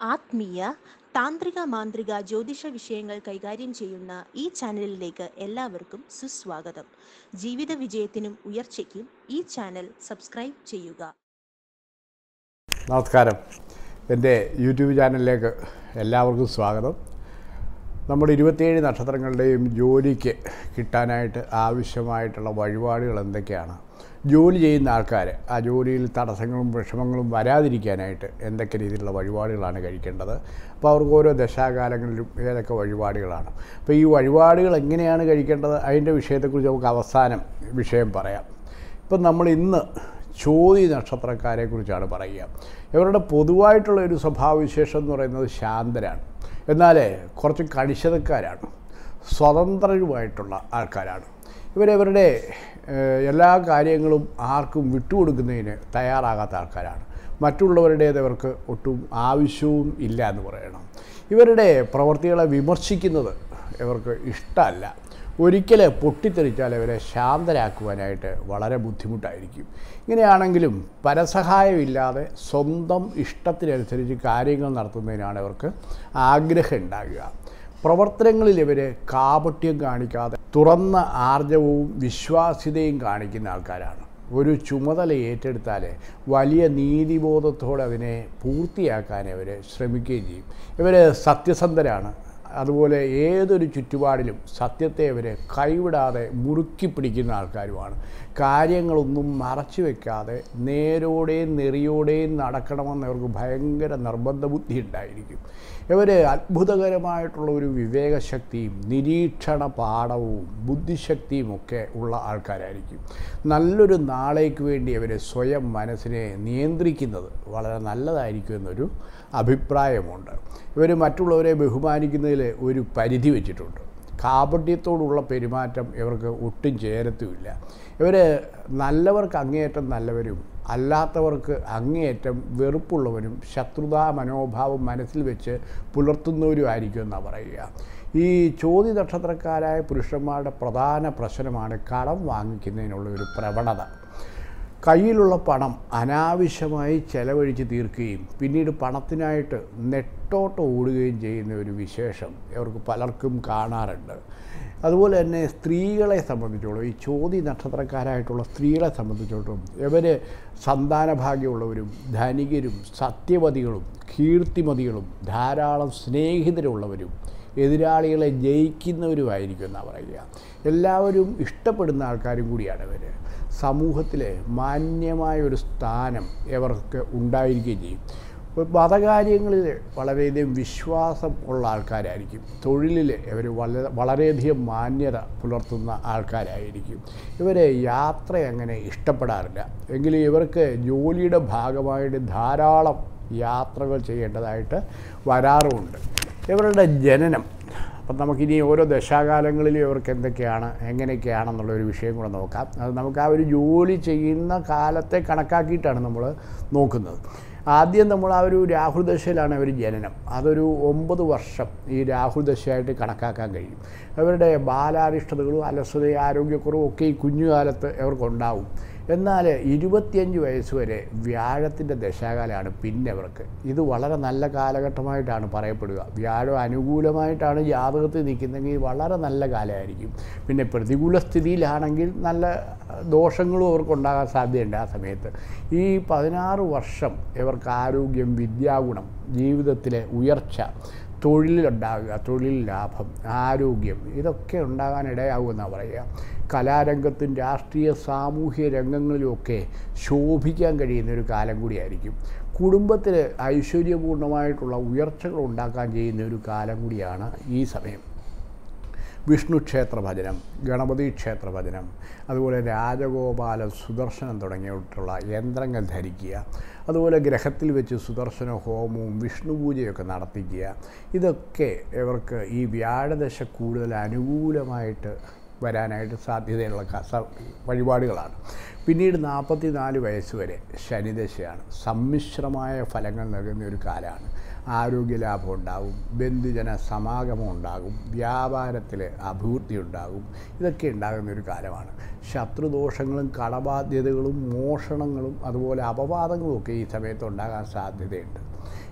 ആത്മീയ താന്ത്രിക മാന്ത്രിക ജ്യോതിഷ വിഷയങ്ങൾ കൈകാര്യം ചെയ്യുന്ന ഈ ചാനലിലേക്ക് എല്ലാവർക്കും സുസ്വാഗതം ജീവിത വിജയത്തിനും ഉയർച്ചയ്ക്കും ഈ ചാനൽ സബ്സ്ക്രൈബ് ചെയ്യുക നമസ്കാരം എൻ്റെ യൂട്യൂബ് ചാനലിലേക്ക് എല്ലാവർക്കും സ്വാഗതം നമ്മുടെ ഇരുപത്തിയേഴ് നക്ഷത്രങ്ങളുടെയും ജോലിക്ക് കിട്ടാനായിട്ട് ആവശ്യമായിട്ടുള്ള വഴിപാടുകൾ എന്തൊക്കെയാണ് ജോലി ചെയ്യുന്ന ആൾക്കാർ ആ ജോലിയിൽ തടസ്സങ്ങളും വിഷമങ്ങളും വരാതിരിക്കാനായിട്ട് എന്തൊക്കെ രീതിയിലുള്ള വഴിപാടുകളാണ് കഴിക്കേണ്ടത് അപ്പോൾ അവർക്ക് ഓരോ ദശാകാലങ്ങളിലും ഏതൊക്കെ വഴിപാടുകളാണ് അപ്പോൾ ഈ വഴിപാടുകൾ എങ്ങനെയാണ് കഴിക്കേണ്ടത് അതിൻ്റെ വിഷയത്തെക്കുറിച്ച് നമുക്ക് അവസാനം വിഷയം പറയാം ഇപ്പം നമ്മൾ ഇന്ന് ചോതി നക്ഷത്രക്കാരെ കുറിച്ചാണ് പറയുക ഇവരുടെ പൊതുവായിട്ടുള്ള ഒരു സ്വഭാവവിശേഷം എന്ന് പറയുന്നത് ശാന്തരാണ് എന്നാൽ കുറച്ച് കണിശതക്കാരാണ് സ്വതന്ത്രരുമായിട്ടുള്ള ആൾക്കാരാണ് ഇവരവരുടെ ഏഹ്, എല്ലാ കാര്യങ്ങളും ആർക്കും വിട്ടുകൊടുക്കുന്നതിന് തയ്യാറാകാത്ത ആൾക്കാരാണ് മറ്റുള്ളവരുടേത് ഇവർക്ക് ഒട്ടും ആവശ്യവും ഇല്ല എന്ന് പറയണം ഇവരുടെ പ്രവൃത്തികളെ വിമർശിക്കുന്നത് ഇവർക്ക് ഇഷ്ടമല്ല ഒരിക്കൽ പൊട്ടിത്തെറിച്ചാൽ അവരെ ശാന്തരാക്കുവാനായിട്ട് വളരെ ബുദ്ധിമുട്ടായിരിക്കും ഇങ്ങനെയാണെങ്കിലും പരസഹായമില്ലാതെ സ്വന്തം ഇഷ്ടത്തിനനുസരിച്ച് കാര്യങ്ങൾ നടത്തുന്നതിനാണ് ഇവർക്ക് ആഗ്രഹം ഉണ്ടാകുക പ്രവർത്തനങ്ങളിൽ ഇവർ കാപട്യം കാണിക്കാതെ തുറന്ന ആർജവവും വിശ്വാസ്യതയും കാണിക്കുന്ന ആൾക്കാരാണ് ഒരു ചുമതല ഏറ്റെടുത്താൽ വലിയ നീതിബോധത്തോടെ അതിനെ പൂർത്തിയാക്കാൻ ഇവർ ശ്രമിക്കുകയും ചെയ്യും ഇവർ സത്യസന്ധരാണ് അതുപോലെ ഏതൊരു ചുറ്റുപാടിലും സത്യത്തെ അവർ കൈവിടാതെ മുറുക്കി പിടിക്കുന്ന ആൾക്കാരുമാണ് കാര്യങ്ങളൊന്നും മറച്ചു വെക്കാതെ നേരോടെയും നെറിയോടെയും നടക്കണമെന്ന് അവർക്ക് ഭയങ്കര നിർബന്ധ ബുദ്ധി ഉണ്ടായിരിക്കും ഇവർ അത്ഭുതകരമായിട്ടുള്ള ഒരു വിവേകശക്തിയും നിരീക്ഷണ പാഠവും ബുദ്ധിശക്തിയും ഒക്കെ ഉള്ള ആൾക്കാരായിരിക്കും നല്ലൊരു നാളേക്ക് വേണ്ടി അവർ സ്വയം മനസ്സിനെ നിയന്ത്രിക്കുന്നത് വളരെ നല്ലതായിരിക്കും എന്നൊരു അഭിപ്രായമുണ്ട് ഇവർ മറ്റുള്ളവരെ ബഹുമാനിക്കുന്നതിൽ ഒരു പരിധി വെച്ചിട്ടുണ്ട് കാപട്യത്തോടുള്ള പെരുമാറ്റം ഇവർക്ക് ഒട്ടും ചേരത്തുമില്ല ഇവർ നല്ലവർക്ക് അങ്ങേയറ്റം നല്ലവരും അല്ലാത്തവർക്ക് അങ്ങേയറ്റം വെറുപ്പുള്ളവരും ശത്രുതാ മനോഭാവം മനസ്സിൽ വെച്ച് പുലർത്തുന്നവരും ആയിരിക്കും എന്നാണ് പറയുക ഈ ചോദ്യ നക്ഷത്രക്കാരായ പുരുഷന്മാരുടെ പ്രധാന പ്രശ്നമാണ് കടം വാങ്ങിക്കുന്നതിനുള്ള ഒരു പ്രവണത കയ്യിലുള്ള പണം അനാവശ്യമായി ചെലവഴിച്ച് തീർക്കുകയും പിന്നീട് പണത്തിനായിട്ട് നെട്ടോട്ട് ഓടുകയും ചെയ്യുന്ന ഒരു വിശേഷം ഇവർക്ക് പലർക്കും കാണാറുണ്ട് അതുപോലെ തന്നെ സ്ത്രീകളെ സംബന്ധിച്ചോളം ഈ ചോതി നക്ഷത്രക്കാരായിട്ടുള്ള സ്ത്രീകളെ സംബന്ധിച്ചിടത്തോളം ഇവർ സന്താനഭാഗ്യമുള്ളവരും ധനികരും സത്യവതികളും കീർത്തിമതികളും ധാരാളം സ്നേഹിതരുള്ളവരും എതിരാളികളെ ജയിക്കുന്നവരുമായിരിക്കും എന്നാണ് പറയുക എല്ലാവരും ഇഷ്ടപ്പെടുന്ന ആൾക്കാരും കൂടിയാണ് ഇവർ സമൂഹത്തിലെ മാന്യമായ ഒരു സ്ഥാനം ഇവർക്ക് ഉണ്ടായിരിക്കുകയും ചെയ്യും മതകാര്യങ്ങളിൽ വളരെയധികം വിശ്വാസം ഉള്ള ആൾക്കാരായിരിക്കും തൊഴിലിൽ ഇവർ വളരെ വളരെയധികം മാന്യത പുലർത്തുന്ന ആൾക്കാരായിരിക്കും ഇവർ യാത്ര അങ്ങനെ ഇഷ്ടപ്പെടാറില്ല എങ്കിലും ഇവർക്ക് ജോലിയുടെ ഭാഗമായിട്ട് ധാരാളം യാത്രകൾ ചെയ്യേണ്ടതായിട്ട് വരാറുമുണ്ട് ഇവരുടെ ജനനം അപ്പം നമുക്കിനി ഓരോ ദശാകാലങ്ങളിലും ഇവർക്ക് എന്തൊക്കെയാണ് എങ്ങനെയൊക്കെയാണെന്നുള്ളൊരു വിഷയം കൂടെ നോക്കാം അത് നമുക്ക് ആ ഒരു ജോലി ചെയ്യുന്ന കാലത്തെ കണക്കാക്കിയിട്ടാണ് നമ്മൾ നോക്കുന്നത് ആദ്യം നമ്മൾ ആ ഒരു രാഹുൽ ദശയിലാണ് അവർ ജനനം അതൊരു ഒമ്പത് വർഷം ഈ രാഹുൽ ദശയായിട്ട് കണക്കാക്കാൻ കഴിയും അവരുടെ ബാലാരിഷ്ടതകളും അലസതയും ആരോഗ്യക്കുറവും ഒക്കെ ഈ കുഞ്ഞുകാലത്ത് ഇവർക്കുണ്ടാവും എന്നാൽ ഇരുപത്തിയഞ്ച് വയസ്സ് വരെ വ്യാഴത്തിൻ്റെ ദശാകാലമാണ് പിന്നെ അവർക്ക് ഇത് വളരെ നല്ല കാലഘട്ടമായിട്ടാണ് പറയപ്പെടുക വ്യാഴം അനുകൂലമായിട്ടാണ് ജാതകത്തിൽ നിൽക്കുന്നതെങ്കിൽ വളരെ നല്ല കാലമായിരിക്കും പിന്നെ പ്രതികൂല സ്ഥിതിയിലാണെങ്കിൽ നല്ല ദോഷങ്ങളും അവർക്കുണ്ടാകാൻ സാധ്യതയുണ്ട് ആ സമയത്ത് ഈ പതിനാറ് വർഷം ഇവർക്ക് ആരോഗ്യം വിദ്യാഗുണം ജീവിതത്തിലെ ഉയർച്ച തൊഴിലുണ്ടാകുക തൊഴിൽ ലാഭം ആരോഗ്യം ഇതൊക്കെ ഉണ്ടാകാൻ ഇടയാകുമെന്നാണ് പറയുക കലാരംഗത്തും രാഷ്ട്രീയ സാമൂഹ്യ രംഗങ്ങളിലുമൊക്കെ ശോഭിക്കാൻ കഴിയുന്ന ഒരു കാലം കൂടിയായിരിക്കും കുടുംബത്തിൽ ഐശ്വര്യപൂർണ്ണമായിട്ടുള്ള ഉയർച്ചകൾ ഉണ്ടാക്കാൻ ചെയ്യുന്ന ഒരു കാലം കൂടിയാണ് ഈ സമയം വിഷ്ണു ക്ഷേത്ര ഭജനം ഗണപതി ക്ഷേത്ര ഭജനം അതുപോലെ രാജഗോപാലം സുദർശനം തുടങ്ങിയിട്ടുള്ള യന്ത്രങ്ങൾ ധരിക്കുക അതുപോലെ ഗ്രഹത്തിൽ വെച്ച് സുദർശന ഹോമവും വിഷ്ണു പൂജയൊക്കെ നടത്തിക്കുക ഇതൊക്കെ ഇവർക്ക് ഈ വ്യാഴദശ കൂടുതൽ അനുകൂലമായിട്ട് വരാനായിട്ട് സാധ്യതയുള്ള ക- സ- വഴിപാടുകളാണ് പിന്നീട് നാൽപ്പത്തി നാല് വയസ്സ് വരെ ശനിദശയാണ് സമ്മിശ്രമായ ഫലങ്ങൾ നൽകുന്ന ഒരു കാലമാണ് ആരോഗ്യലാഭം ഉണ്ടാകും ബന്ധുജന സമാഗമം ഉണ്ടാകും വ്യാപാരത്തിൽ അഭിവൃദ്ധി ഉണ്ടാകും ഇതൊക്കെ ഉണ്ടാകുന്ന ഒരു കാലമാണ് ശത്രുദോഷങ്ങളും കടബാധ്യതകളും മോഷണങ്ങളും അതുപോലെ അപവാദങ്ങളും ഒക്കെ ഈ സമയത്ത് ഉണ്ടാകാൻ സാധ്യതയുണ്ട്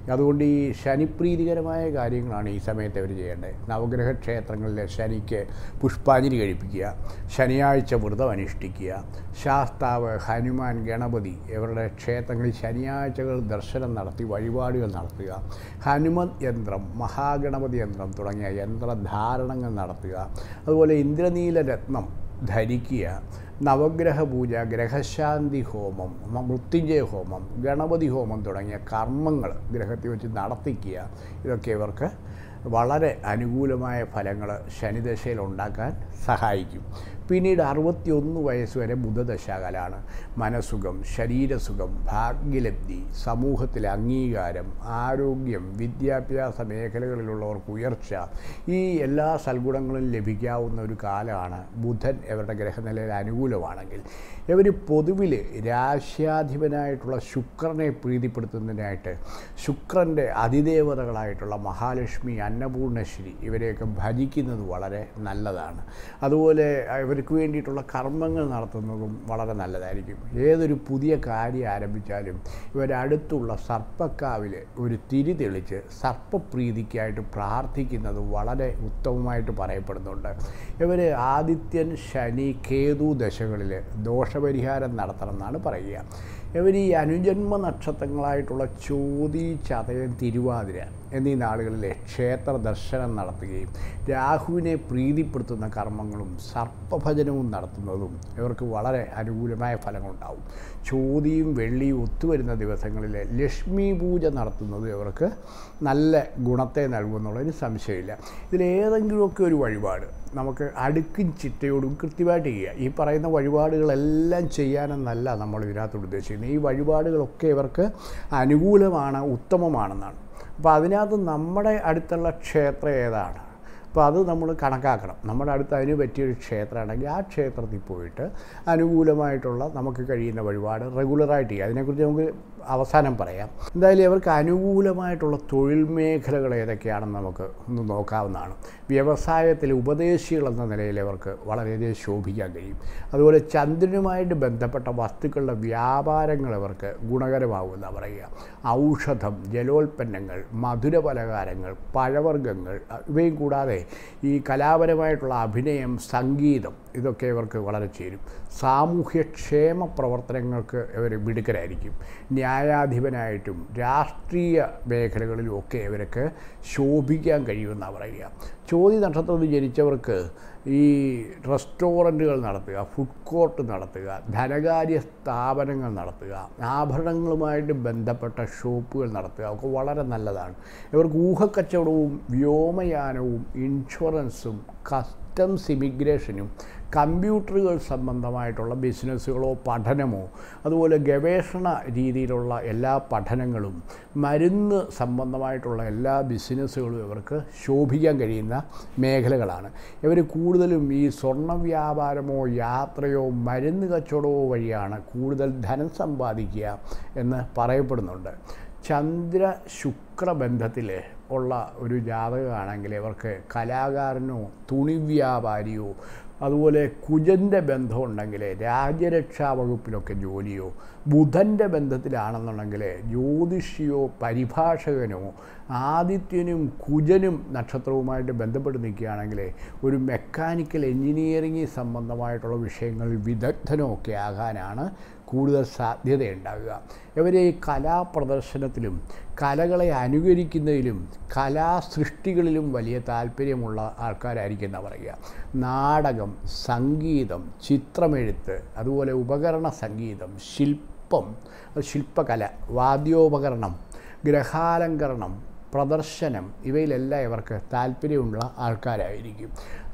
അതുകൊണ്ട് ഈ ശനിപ്രീതികരമായ കാര്യങ്ങളാണ് ഈ സമയത്ത് അവർ ചെയ്യേണ്ടത് നവഗ്രഹ ക്ഷേത്രങ്ങളിലെ ശനിക്ക് പുഷ്പാഞ്ജലി കഴിപ്പിക്കുക ശനിയാഴ്ച വ്രതം അനുഷ്ഠിക്കുക ശാസ്താവ് ഹനുമാൻ ഗണപതി ഇവരുടെ ക്ഷേത്രങ്ങളിൽ ശനിയാഴ്ചകൾ ദർശനം നടത്തി വഴിപാടുകൾ നടത്തുക ഹനുമൻ യന്ത്രം മഹാഗണപതി യന്ത്രം തുടങ്ങിയ യന്ത്രധാരണങ്ങൾ നടത്തുക അതുപോലെ ഇന്ദ്രനീല രത്നം ധരിക്കുക നവഗ്രഹ പൂജ ഗ്രഹശാന്തി ഹോമം മൃത്യുഞ്ജയ ഹോമം ഗണപതി ഹോമം തുടങ്ങിയ കർമ്മങ്ങൾ ഗ്രഹത്തിൽ വെച്ച് നടത്തിക്കുക ഇതൊക്കെ ഇവർക്ക് വളരെ അനുകൂലമായ ഫലങ്ങൾ ശനിദശയിൽ ഉണ്ടാക്കാൻ സഹായിക്കും പിന്നീട് അറുപത്തിയൊന്ന് വയസ്സ് വരെ ബുധദശാകാലാണ് മനസുഖം ശരീരസുഖം ഭാഗ്യലബ്ധി സമൂഹത്തിലെ അംഗീകാരം ആരോഗ്യം വിദ്യാഭ്യാസ മേഖലകളിലുള്ളവർക്ക് ഉയർച്ച ഈ എല്ലാ സൽഗുണങ്ങളും ലഭിക്കാവുന്ന ഒരു കാലമാണ് ബുധൻ ഇവരുടെ ഗ്രഹനിലയിൽ അനുകൂലമാണെങ്കിൽ ഇവർ പൊതുവിൽ രാശ്യാധിപനായിട്ടുള്ള ശുക്രനെ പ്രീതിപ്പെടുത്തുന്നതിനായിട്ട് ശുക്രൻ്റെ അതിദേവതകളായിട്ടുള്ള മഹാലക്ഷ്മി അന്നപൂർണശ്രീ ഇവരെയൊക്കെ ഭജിക്കുന്നത് വളരെ നല്ലതാണ് അതുപോലെ ഇവർക്ക് വേണ്ടിയിട്ടുള്ള കർമ്മങ്ങൾ നടത്തുന്നതും വളരെ നല്ലതായിരിക്കും ഏതൊരു പുതിയ കാര്യം ആരംഭിച്ചാലും ഇവരടുത്തുള്ള സർപ്പക്കാവിൽ ഒരു തിരി തെളിച്ച് സർപ്പപ്രീതിക്കായിട്ട് പ്രാർത്ഥിക്കുന്നത് വളരെ ഉത്തമമായിട്ട് പറയപ്പെടുന്നുണ്ട് ഇവർ ആദിത്യൻ ശനി കേതു ദശകളിൽ ദോഷപരിഹാരം നടത്തണം എന്നാണ് പറയുക ഇവർ ഈ അനുജന്മ നക്ഷത്രങ്ങളായിട്ടുള്ള ചോതി ചതയൻ തിരുവാതിര എന്നീ നാളുകളിലെ ക്ഷേത്ര ദർശനം നടത്തുകയും രാഹുവിനെ പ്രീതിപ്പെടുത്തുന്ന കർമ്മങ്ങളും സർപ്പഭജനവും നടത്തുന്നതും ഇവർക്ക് വളരെ അനുകൂലമായ ഫലങ്ങളുണ്ടാവും ചോതിയും വെള്ളിയും ഒത്തുവരുന്ന ദിവസങ്ങളിൽ ലക്ഷ്മി പൂജ നടത്തുന്നത് ഇവർക്ക് നല്ല ഗുണത്തെ നൽകുമെന്നുള്ളതിന് സംശയമില്ല ഇതിലേതെങ്കിലുമൊക്കെ ഒരു വഴിപാട് നമുക്ക് അടുക്കും ചിട്ടയോടും കൃത്യമായിട്ട് ചെയ്യുക ഈ പറയുന്ന വഴിപാടുകളെല്ലാം ചെയ്യാനെന്നല്ല നമ്മൾ ഇതിനകത്തോട് ഉദ്ദേശിക്കുന്നത് ഈ വഴിപാടുകളൊക്കെ ഇവർക്ക് അനുകൂലമാണ് ഉത്തമമാണെന്നാണ് അപ്പോൾ അതിനകത്ത് നമ്മുടെ അടുത്തുള്ള ക്ഷേത്രം ഏതാണ് അപ്പോൾ അത് നമ്മൾ കണക്കാക്കണം നമ്മുടെ അടുത്ത് അതിന് പറ്റിയൊരു ക്ഷേത്രമാണെങ്കിൽ ആ ക്ഷേത്രത്തിൽ പോയിട്ട് അനുകൂലമായിട്ടുള്ള നമുക്ക് കഴിയുന്ന വഴിപാട് റെഗുലറായിട്ട് ചെയ്യുക അതിനെക്കുറിച്ച് നമുക്ക് അവസാനം പറയാം എന്തായാലും ഇവർക്ക് അനുകൂലമായിട്ടുള്ള തൊഴിൽ മേഖലകൾ ഏതൊക്കെയാണെന്ന് നമുക്ക് ഒന്ന് നോക്കാവുന്നതാണ് വ്യവസായത്തിൽ ഉപദേശികൾ എന്ന നിലയിൽ അവർക്ക് വളരെയധികം ശോഭിക്കാൻ കഴിയും അതുപോലെ ചന്ദ്രനുമായിട്ട് ബന്ധപ്പെട്ട വസ്തുക്കളുടെ വ്യാപാരങ്ങൾ അവർക്ക് ഗുണകരമാകുമെന്ന് പറയുക ഔഷധം ജലോൽപ്പന്നങ്ങൾ മധുരപലഹാരങ്ങൾ പഴവർഗ്ഗങ്ങൾ ഇവയും കൂടാതെ ഈ കലാപരമായിട്ടുള്ള അഭിനയം സംഗീതം ഇതൊക്കെ ഇവർക്ക് വളരെ ചേരും സാമൂഹ്യക്ഷേമ പ്രവർത്തനങ്ങൾക്ക് ഇവർ മിടുക്കരായിരിക്കും ന്യായാധിപനായിട്ടും രാഷ്ട്രീയ മേഖലകളിലും ഒക്കെ ഇവർക്ക് ശോഭിക്കാൻ കഴിയുമെന്നാണ് പറയുക ചോദ്യ നക്ഷത്രത്തിൽ ജനിച്ചവർക്ക് ഈ റെസ്റ്റോറൻറ്റുകൾ നടത്തുക ഫുഡ് കോർട്ട് നടത്തുക ധനകാര്യ സ്ഥാപനങ്ങൾ നടത്തുക ആഭരണങ്ങളുമായിട്ട് ബന്ധപ്പെട്ട ഷോപ്പുകൾ നടത്തുക ഒക്കെ വളരെ നല്ലതാണ് ഇവർക്ക് ഊഹക്കച്ചവടവും വ്യോമയാനവും ഇൻഷുറൻസും കസ്റ്റംസ് ഇമിഗ്രേഷനും കമ്പ്യൂട്ടറുകൾ സംബന്ധമായിട്ടുള്ള ബിസിനസ്സുകളോ പഠനമോ അതുപോലെ ഗവേഷണ രീതിയിലുള്ള എല്ലാ പഠനങ്ങളും മരുന്ന് സംബന്ധമായിട്ടുള്ള എല്ലാ ബിസിനസ്സുകളും ഇവർക്ക് ശോഭിക്കാൻ കഴിയുന്ന മേഖലകളാണ് ഇവർ കൂടുതലും ഈ സ്വർണ്ണ വ്യാപാരമോ യാത്രയോ മരുന്ന് കച്ചവടമോ വഴിയാണ് കൂടുതൽ ധനം സമ്പാദിക്കുക എന്ന് പറയപ്പെടുന്നുണ്ട് ചന്ദ്ര ശുക്ര ബന്ധത്തിൽ ഉള്ള ഒരു ജാതകമാണെങ്കിൽ ഇവർക്ക് കലാകാരനോ തുണി വ്യാപാരിയോ അതുപോലെ കുജൻ്റെ ബന്ധമുണ്ടെങ്കിൽ രാജ്യരക്ഷാ വകുപ്പിലൊക്കെ ജോലിയോ ബുധൻ്റെ ബന്ധത്തിലാണെന്നുണ്ടെങ്കിൽ ജ്യോതിഷിയോ പരിഭാഷകനോ ആദിത്യനും കുജനും നക്ഷത്രവുമായിട്ട് ബന്ധപ്പെട്ട് നിൽക്കുകയാണെങ്കിൽ ഒരു മെക്കാനിക്കൽ എൻജിനീയറിംഗ് സംബന്ധമായിട്ടുള്ള വിഷയങ്ങളിൽ വിദഗ്ധനോ ഒക്കെ ആകാനാണ് കൂടുതൽ സാധ്യതയുണ്ടാകുക ഇവരെ ഈ കലാപ്രദർശനത്തിലും കലകളെ അനുകരിക്കുന്നതിലും കലാസൃഷ്ടികളിലും വലിയ താല്പര്യമുള്ള ആൾക്കാരായിരിക്കും എന്നാണ് പറയുക നാടകം സംഗീതം ചിത്രമെഴുത്ത് അതുപോലെ ഉപകരണ സംഗീതം ശില്പം ശില്പകല വാദ്യോപകരണം ഗ്രഹാലങ്കരണം പ്രദർശനം ഇവയിലെല്ലാം ഇവർക്ക് താല്പര്യമുള്ള ആൾക്കാരായിരിക്കും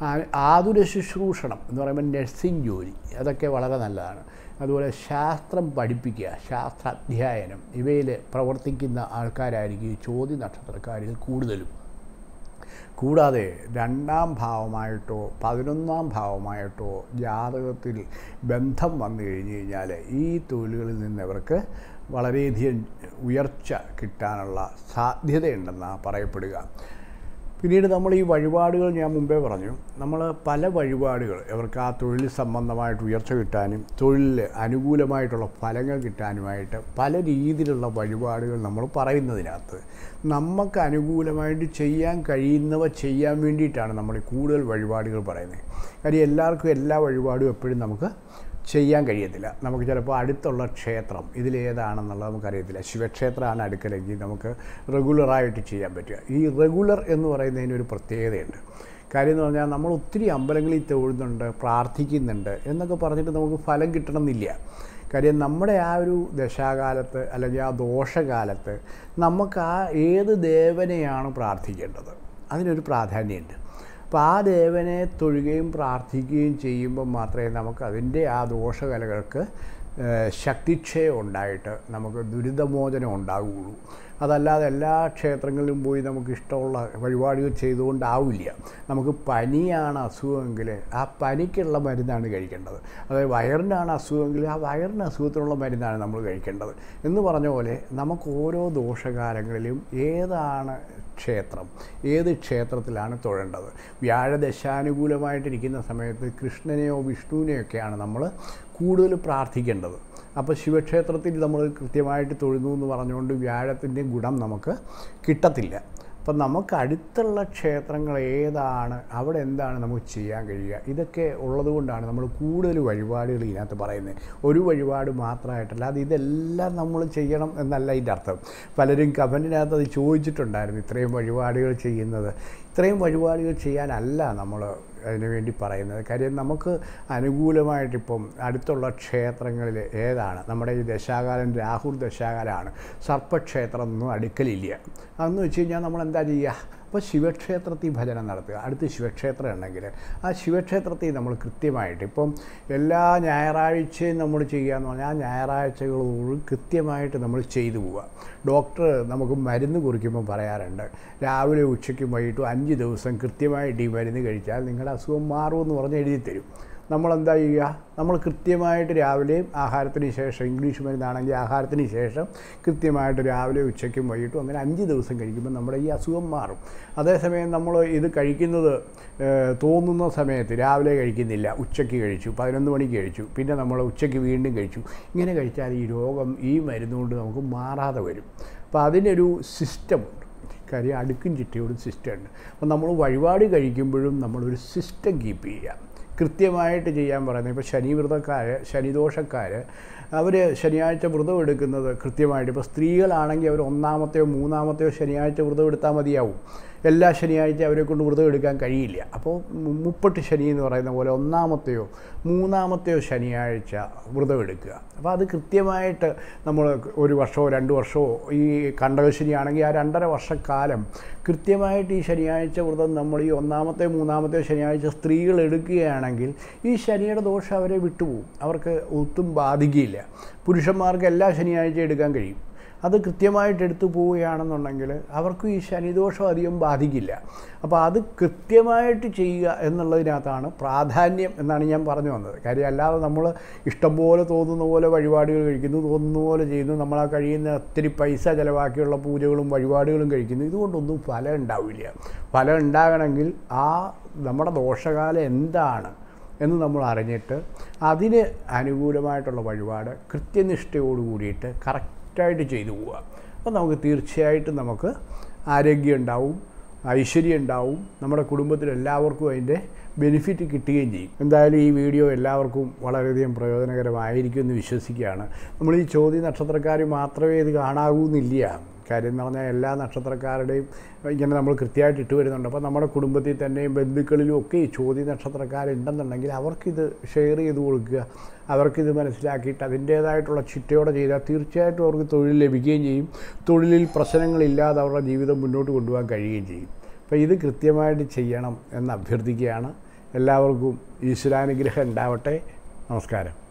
ആതുര ശുശ്രൂഷണം എന്ന് പറയുമ്പോൾ നഴ്സിംഗ് ജോലി അതൊക്കെ വളരെ നല്ലതാണ് അതുപോലെ ശാസ്ത്രം പഠിപ്പിക്കുക ശാസ്ത്ര അധ്യയനം ഇവയിൽ പ്രവർത്തിക്കുന്ന ആൾക്കാരായിരിക്കും ഈ ചോദ്യ നക്ഷത്രക്കാരിൽ കൂടുതലും കൂടാതെ രണ്ടാം ഭാവമായിട്ടോ പതിനൊന്നാം ഭാവമായിട്ടോ ജാതകത്തിൽ ബന്ധം വന്നു കഴിഞ്ഞ് കഴിഞ്ഞാൽ ഈ തൊഴിലുകളിൽ നിന്ന് ഇവർക്ക് വളരെയധികം ഉയർച്ച കിട്ടാനുള്ള സാധ്യതയുണ്ടെന്നാണ് പറയപ്പെടുക പിന്നീട് നമ്മൾ ഈ വഴിപാടുകൾ ഞാൻ മുമ്പേ പറഞ്ഞു നമ്മൾ പല വഴിപാടുകൾ അവർക്ക് ആ തൊഴിൽ സംബന്ധമായിട്ട് ഉയർച്ച കിട്ടാനും തൊഴിലിൽ അനുകൂലമായിട്ടുള്ള ഫലങ്ങൾ കിട്ടാനുമായിട്ട് പല രീതിയിലുള്ള വഴിപാടുകൾ നമ്മൾ പറയുന്നതിനകത്ത് നമുക്ക് അനുകൂലമായിട്ട് ചെയ്യാൻ കഴിയുന്നവ ചെയ്യാൻ വേണ്ടിയിട്ടാണ് നമ്മൾ ഈ കൂടുതൽ വഴിപാടുകൾ പറയുന്നത് കാര്യം എല്ലാവർക്കും എല്ലാ വഴിപാടും എപ്പോഴും നമുക്ക് ചെയ്യാൻ കഴിയത്തില്ല നമുക്ക് ചിലപ്പോൾ അടുത്തുള്ള ക്ഷേത്രം ഇതിലേതാണെന്നുള്ളത് നമുക്കറിയത്തില്ല ശിവക്ഷേത്രമാണ് അടുക്കലെങ്കിൽ നമുക്ക് റെഗുലറായിട്ട് ചെയ്യാൻ പറ്റുക ഈ റെഗുലർ എന്ന് പറയുന്നതിനൊരു പ്രത്യേകതയുണ്ട് കാര്യം എന്ന് പറഞ്ഞാൽ നമ്മൾ ഒത്തിരി അമ്പലങ്ങളിൽ തൊഴുന്നുണ്ട് പ്രാർത്ഥിക്കുന്നുണ്ട് എന്നൊക്കെ പറഞ്ഞിട്ട് നമുക്ക് ഫലം കിട്ടണമെന്നില്ല കാര്യം നമ്മുടെ ആ ഒരു ദശാകാലത്ത് അല്ലെങ്കിൽ ആ ദോഷകാലത്ത് നമുക്ക് ആ ഏത് ദേവനെയാണ് പ്രാർത്ഥിക്കേണ്ടത് അതിനൊരു പ്രാധാന്യമുണ്ട് അപ്പോൾ ആ ദേവനെ തൊഴുകയും പ്രാർത്ഥിക്കുകയും ചെയ്യുമ്പോൾ മാത്രമേ നമുക്ക് അതിൻ്റെ ആ ദോഷകലകൾക്ക് ശക്തിക്ഷയം ഉണ്ടായിട്ട് നമുക്ക് ദുരിതമോചനം ഉണ്ടാവുകയുള്ളൂ അതല്ലാതെ എല്ലാ ക്ഷേത്രങ്ങളിലും പോയി നമുക്ക് ഇഷ്ടമുള്ള വഴിപാടുകൾ ചെയ്തുകൊണ്ടാവില്ല നമുക്ക് പനിയാണ് അസുഖമെങ്കിൽ ആ പനിക്കുള്ള മരുന്നാണ് കഴിക്കേണ്ടത് അതായത് വയറിനാണ് അസുഖമെങ്കിൽ ആ വയറിന് അസുഖത്തിനുള്ള മരുന്നാണ് നമ്മൾ കഴിക്കേണ്ടത് എന്ന് പറഞ്ഞ പോലെ നമുക്ക് ഓരോ ദോഷകാലങ്ങളിലും ഏതാണ് ക്ഷേത്രം ഏത് ക്ഷേത്രത്തിലാണ് തൊഴേണ്ടത് വ്യാഴദശാനുകൂലമായിട്ടിരിക്കുന്ന സമയത്ത് കൃഷ്ണനെയോ വിഷ്ണുവിനെയൊക്കെയാണ് നമ്മൾ കൂടുതൽ പ്രാർത്ഥിക്കേണ്ടത് അപ്പോൾ ശിവക്ഷേത്രത്തിൽ നമ്മൾ കൃത്യമായിട്ട് തൊഴുന്നു എന്ന് പറഞ്ഞുകൊണ്ട് വ്യാഴത്തിൻ്റെ ഗുണം നമുക്ക് കിട്ടത്തില്ല അപ്പം നമുക്ക് അടുത്തുള്ള ക്ഷേത്രങ്ങൾ ഏതാണ് അവിടെ എന്താണ് നമുക്ക് ചെയ്യാൻ കഴിയുക ഇതൊക്കെ ഉള്ളതുകൊണ്ടാണ് നമ്മൾ കൂടുതൽ വഴിപാടുകൾ ഇതിനകത്ത് പറയുന്നത് ഒരു വഴിപാട് മാത്രമായിട്ടല്ല അത് ഇതെല്ലാം നമ്മൾ ചെയ്യണം എന്നല്ല ഇതിൻ്റെ അർത്ഥം പലരും കമൻറ്റിനകത്ത് അത് ചോദിച്ചിട്ടുണ്ടായിരുന്നു ഇത്രയും വഴിപാടുകൾ ചെയ്യുന്നത് ഇത്രയും വഴിപാടുകൾ ചെയ്യാനല്ല നമ്മൾ അതിനു വേണ്ടി പറയുന്നത് കാര്യം നമുക്ക് അനുകൂലമായിട്ടിപ്പം അടുത്തുള്ള ക്ഷേത്രങ്ങളിൽ ഏതാണ് നമ്മുടെ ഈ ദശാകാലം രാഹുൽ ദശാകാലമാണ് സർപ്പക്ഷേത്രം ഒന്നും അടുക്കലില്ല അതെന്ന് വെച്ച് കഴിഞ്ഞാൽ നമ്മൾ എന്താ ചെയ്യുക അപ്പോൾ ശിവക്ഷേത്രത്തിൽ ഭജനം നടത്തുക അടുത്ത് ശിവക്ഷേത്രം ഉണ്ടെങ്കിൽ ആ ശിവക്ഷേത്രത്തിൽ നമ്മൾ കൃത്യമായിട്ട് ഇപ്പം എല്ലാ ഞായറാഴ്ചയും നമ്മൾ ചെയ്യുക എന്ന് പറഞ്ഞാൽ ആ ഞായറാഴ്ചകളോട് കൃത്യമായിട്ട് നമ്മൾ ചെയ്തു പോവുക ഡോക്ടർ നമുക്ക് മരുന്ന് കുറിക്കുമ്പോൾ പറയാറുണ്ട് രാവിലെ ഉച്ചയ്ക്കും വൈകിട്ടും അഞ്ച് ദിവസം കൃത്യമായിട്ട് ഈ മരുന്ന് കഴിച്ചാൽ നിങ്ങളുടെ അസുഖം മാറുമെന്ന് പറഞ്ഞ് എഴുതി തരും നമ്മളെന്താ ചെയ്യുക നമ്മൾ കൃത്യമായിട്ട് രാവിലെയും ആഹാരത്തിന് ശേഷം ഇംഗ്ലീഷ് മരുന്നാണെങ്കിൽ ആഹാരത്തിന് ശേഷം കൃത്യമായിട്ട് രാവിലെ ഉച്ചയ്ക്കും വൈകിട്ടും അങ്ങനെ അഞ്ച് ദിവസം കഴിക്കുമ്പോൾ നമ്മുടെ ഈ അസുഖം മാറും അതേസമയം നമ്മൾ ഇത് കഴിക്കുന്നത് തോന്നുന്ന സമയത്ത് രാവിലെ കഴിക്കുന്നില്ല ഉച്ചയ്ക്ക് കഴിച്ചു പതിനൊന്ന് മണിക്ക് കഴിച്ചു പിന്നെ നമ്മൾ ഉച്ചയ്ക്ക് വീണ്ടും കഴിച്ചു ഇങ്ങനെ കഴിച്ചാൽ ഈ രോഗം ഈ മരുന്നുകൊണ്ട് നമുക്ക് മാറാതെ വരും അപ്പോൾ അതിനൊരു സിസ്റ്റമുണ്ട് കാര്യം അടുക്കും ചിട്ടയോടും സിസ്റ്റം ഉണ്ട് അപ്പോൾ നമ്മൾ വഴിപാട് കഴിക്കുമ്പോഴും നമ്മളൊരു സിസ്റ്റം കീപ്പ് ചെയ്യുക കൃത്യമായിട്ട് ചെയ്യാൻ പറയുന്നത് ഇപ്പോൾ ശനി വ്രതക്കാർ ശനിദോഷക്കാർ അവർ ശനിയാഴ്ച വ്രതം എടുക്കുന്നത് കൃത്യമായിട്ട് ഇപ്പോൾ സ്ത്രീകളാണെങ്കിൽ അവർ ഒന്നാമത്തെയോ മൂന്നാമത്തെയോ ശനിയാഴ്ച വ്രതം എടുത്താൽ മതിയാവും എല്ലാ ശനിയാഴ്ച അവരെ കൊണ്ട് വ്രതം എടുക്കാൻ കഴിയില്ല അപ്പോൾ മുപ്പട്ട് ശനി എന്ന് പറയുന്ന പോലെ ഒന്നാമത്തെയോ മൂന്നാമത്തെയോ ശനിയാഴ്ച വ്രതം എടുക്കുക അപ്പോൾ അത് കൃത്യമായിട്ട് നമ്മൾ ഒരു വർഷമോ രണ്ട് വർഷമോ ഈ കണ്ടകശനിയാണെങ്കിൽ ആ രണ്ടര വർഷക്കാലം കൃത്യമായിട്ട് ഈ ശനിയാഴ്ച വ്രതം നമ്മൾ ഈ ഒന്നാമത്തെ മൂന്നാമത്തെ ശനിയാഴ്ച സ്ത്രീകൾ എടുക്കുകയാണെങ്കിൽ ഈ ശനിയുടെ ദോഷം അവരെ വിട്ടുപോകും അവർക്ക് ഒട്ടും ബാധിക്കുകയില്ല പുരുഷന്മാർക്ക് എല്ലാ ശനിയാഴ്ച എടുക്കാൻ കഴിയും അത് കൃത്യമായിട്ട് എടുത്തു പോവുകയാണെന്നുണ്ടെങ്കിൽ അവർക്കും ഈ ശനിദോഷം അധികം ബാധിക്കില്ല അപ്പോൾ അത് കൃത്യമായിട്ട് ചെയ്യുക എന്നുള്ളതിനകത്താണ് പ്രാധാന്യം എന്നാണ് ഞാൻ പറഞ്ഞു വന്നത് കാര്യം അല്ലാതെ നമ്മൾ ഇഷ്ടംപോലെ തോന്നുന്ന പോലെ വഴിപാടുകൾ കഴിക്കുന്നു തോന്നുന്ന പോലെ ചെയ്യുന്നു നമ്മൾ ആ കഴിയുന്ന ഒത്തിരി പൈസ ചിലവാക്കിയുള്ള പൂജകളും വഴിപാടുകളും കഴിക്കുന്നു ഇതുകൊണ്ടൊന്നും ഫലം ഉണ്ടാവില്ല ഫലം ഉണ്ടാകണമെങ്കിൽ ആ നമ്മുടെ ദോഷകാലം എന്താണ് എന്ന് നമ്മൾ അറിഞ്ഞിട്ട് അതിന് അനുകൂലമായിട്ടുള്ള വഴിപാട് കൃത്യനിഷ്ഠയോട് കൂടിയിട്ട് കറക്റ്റ് കറക്റ്റായിട്ട് ചെയ്തു പോവുക അപ്പോൾ നമുക്ക് തീർച്ചയായിട്ടും നമുക്ക് ആരോഗ്യം ഉണ്ടാവും ഐശ്വര്യം ഉണ്ടാവും നമ്മുടെ കുടുംബത്തിൽ എല്ലാവർക്കും അതിൻ്റെ ബെനിഫിറ്റ് കിട്ടുകയും ചെയ്യും എന്തായാലും ഈ വീഡിയോ എല്ലാവർക്കും വളരെയധികം പ്രയോജനകരമായിരിക്കും എന്ന് വിശ്വസിക്കുകയാണ് നമ്മൾ ഈ ചോദ്യ നക്ഷത്രക്കാർ മാത്രമേ ഇത് കാണാവൂന്നില്ല കാര്യം എന്ന് പറഞ്ഞാൽ എല്ലാ നക്ഷത്രക്കാരുടെയും ഇങ്ങനെ നമ്മൾ കൃത്യമായിട്ട് ഇട്ട് വരുന്നുണ്ട് അപ്പോൾ നമ്മുടെ കുടുംബത്തിൽ തന്നെയും ബന്ധുക്കളിലും ഒക്കെ ഈ ചോദ്യ നക്ഷത്രക്കാരുണ്ടെന്നുണ്ടെങ്കിൽ അവർക്കിത് ഷെയർ ചെയ്ത് കൊടുക്കുക അവർക്കിത് മനസ്സിലാക്കിയിട്ട് അതിൻ്റേതായിട്ടുള്ള ചിട്ടയോടെ ചെയ്താൽ തീർച്ചയായിട്ടും അവർക്ക് തൊഴിൽ ലഭിക്കുകയും ചെയ്യും തൊഴിലിൽ പ്രശ്നങ്ങളില്ലാതെ അവരുടെ ജീവിതം മുന്നോട്ട് കൊണ്ടുപോകാൻ കഴിയുകയും ചെയ്യും അപ്പോൾ ഇത് കൃത്യമായിട്ട് ചെയ്യണം എന്ന് അഭ്യർത്ഥിക്കുകയാണ് എല്ലാവർക്കും ഈശ്വരാനുഗ്രഹം ഉണ്ടാവട്ടെ നമസ്കാരം